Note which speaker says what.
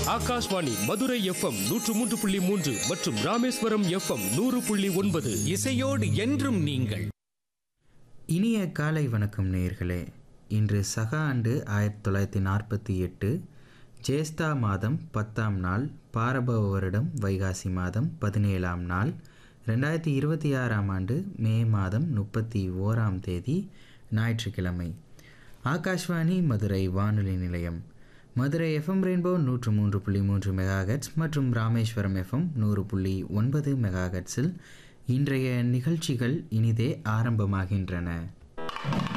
Speaker 1: Akashvani Madurai FM நூற்று மூன்று புள்ளி மூன்று மற்றும் ராமேஸ்வரம் எஃப்எம் நூறு புள்ளி ஒன்பது
Speaker 2: இசையோடு என்றும் நீங்கள்
Speaker 3: இனிய காலை வணக்கம் நேயர்களே இன்று சக ஆண்டு ஆயிரத்தி தொள்ளாயிரத்தி நாற்பத்தி எட்டு ஜேஸ்தா மாதம் பத்தாம் நாள் பாரபவ வருடம் வைகாசி மாதம் பதினேழாம் நாள் ரெண்டாயிரத்தி இருபத்தி ஆறாம் ஆண்டு மே மாதம் முப்பத்தி ஓராம் தேதி ஞாயிற்றுக்கிழமை ஆகாஷ்வாணி மதுரை வானொலி நிலையம் மதுரை எஃப்எம் ரெயின்போ நூற்று மூன்று புள்ளி மூன்று மெகாஹெட்ஸ் மற்றும் ராமேஸ்வரம் எஃப்எம் நூறு புள்ளி ஒன்பது மெகாஹெட்ஸில் இன்றைய நிகழ்ச்சிகள் இனிதே ஆரம்பமாகின்றன